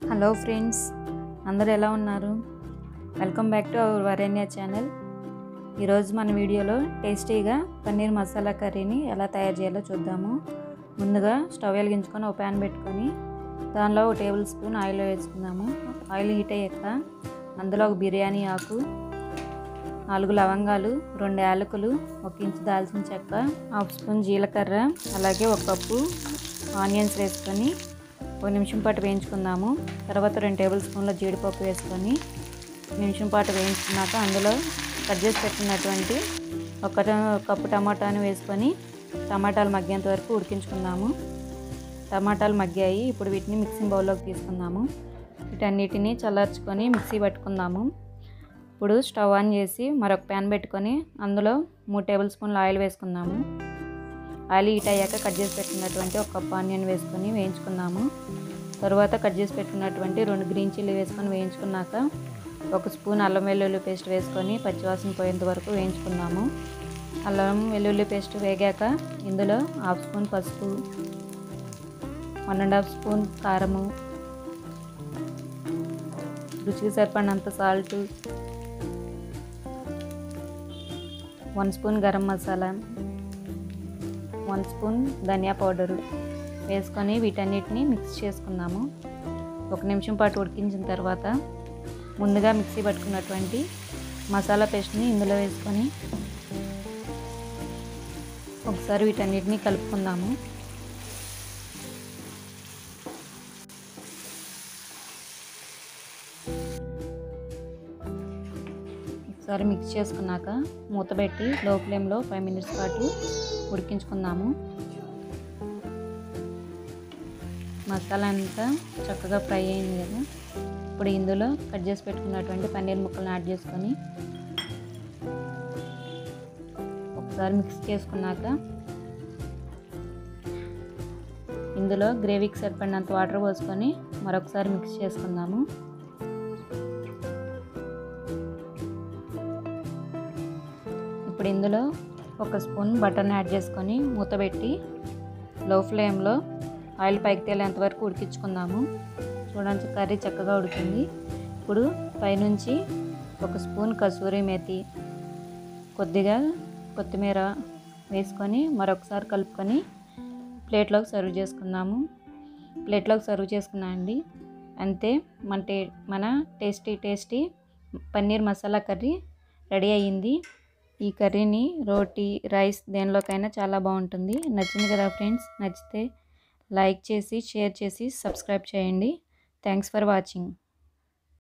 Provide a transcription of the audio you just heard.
hello friends అందరూ ఎలా ఉన్నారు welcome back to our Varenya channel ఈరోజు మన వీడియోలో టేస్టీగా పన్నీర్ మసాలా కర్రీని ఎలా తయారు చేయాలో చూద్దాము ముందుగా స్టవ్ వెలిగించుకొని ఒక ప్యాన్ పెట్టుకొని దానిలో ఒక టేబుల్ స్పూన్ ఆయిల్ వేసుకుందాము ఆయిల్ హీట్ అయ్యాక అందులో ఒక బిర్యానీ ఆకు నాలుగు లవంగాలు రెండు యాలకులు ఒక ఇంచు దాల్చిన చెక్క హాఫ్ స్పూన్ జీలకర్ర అలాగే ఒక కప్పు ఆనియన్స్ వేసుకొని ఒక నిమిషం పాటు వేయించుకుందాము తర్వాత రెండు టేబుల్ స్పూన్ల జీడిపప్పు వేసుకొని నిమిషం పాటు వేయించుకున్నాక అందులో కట్ చేసి పెట్టినటువంటి ఒక కప్పు టమాటాను వేసుకొని టమాటాలు మగ్గేంత వరకు ఉడికించుకుందాము టమాటాలు మగ్గాయి ఇప్పుడు వీటిని మిక్సింగ్ బౌల్లోకి తీసుకుందాము వీటన్నిటిని చల్లార్చుకొని మిక్సీ పట్టుకుందాము ఇప్పుడు స్టవ్ ఆన్ చేసి మరొక ప్యాన్ పెట్టుకొని అందులో మూడు టేబుల్ స్పూన్ల ఆయిల్ వేసుకుందాము ఆయిల్ హీట్ అయ్యాక కట్ చేసి పెట్టినటువంటి ఒక కప్ ఆనియన్ వేసుకొని వేయించుకుందాము తర్వాత కట్ చేసి పెట్టినటువంటి రెండు గ్రీన్ చిల్లీ వేసుకొని వేయించుకున్నాక ఒక స్పూన్ అల్లం వెల్లుల్లి పేస్ట్ వేసుకొని పచ్చివాసన పోయేంత వరకు వేయించుకుందాము అల్లం వెల్లుల్లి పేస్ట్ వేగాక ఇందులో హాఫ్ స్పూన్ పసుపు వన్ అండ్ హాఫ్ స్పూన్ కారము రుచికి సరిపడినంత salt one spoon garam masala one spoon ధనియా పౌడరు వేసుకొని వీటన్నిటిని మిక్స్ చేసుకుందాము ఒక నిమిషం పాటు ఉడికించిన తర్వాత ముందుగా మిక్సీ పట్టుకున్నటువంటి మసాలా పేస్ట్ని ఇందులో వేసుకొని ఒకసారి వీటన్నిటిని కలుపుకుందాము ఒకసారి మిక్స్ చేసుకున్నాక మూత పెట్టి లో ఫ్లేమ్లో ఫైవ్ మినిట్స్ పాటు ఉడికించుకుందాము మసాలా అంతా చక్కగా ఫ్రై అయింది కదా ఇప్పుడు ఇందులో కట్ చేసి పెట్టుకున్నటువంటి పన్నీర్ ముక్కలను యాడ్ చేసుకొని ఒకసారి మిక్స్ చేసుకున్నాక ఇందులో గ్రేవీకి సరిపడినంత వాటర్ పోసుకొని మరొకసారి మిక్స్ చేసుకుందాము ఇప్పుడు ఇందులో ఒక స్పూన్ బటర్ని యాడ్ చేసుకొని మూత పెట్టి లో ఫ్లేమ్లో ఆయిల్ పైకి తేలేంత వరకు ఉడికించుకుందాము చూడండి కర్రీ చక్కగా ఉడికింది ఇప్పుడు పైనుంచి ఒక స్పూన్ కసూరి మేతి కొద్దిగా కొత్తిమీర వేసుకొని మరొకసారి కలుపుకొని ప్లేట్లోకి సర్వ్ చేసుకుందాము ప్లేట్లోకి సర్వ్ చేసుకున్నా అండి అంతే మన టే మన tasty tasty paneer masala curry ready అయ్యింది ఈ కర్రీని రోటీ రైస్ దేనిలోకైనా చాలా బాగుంటుంది నచ్చింది కదా ఫ్రెండ్స్ నచ్చితే లైక్ చేసి షేర్ చేసి సబ్స్క్రైబ్ చేయండి థ్యాంక్స్ ఫర్ వాచింగ్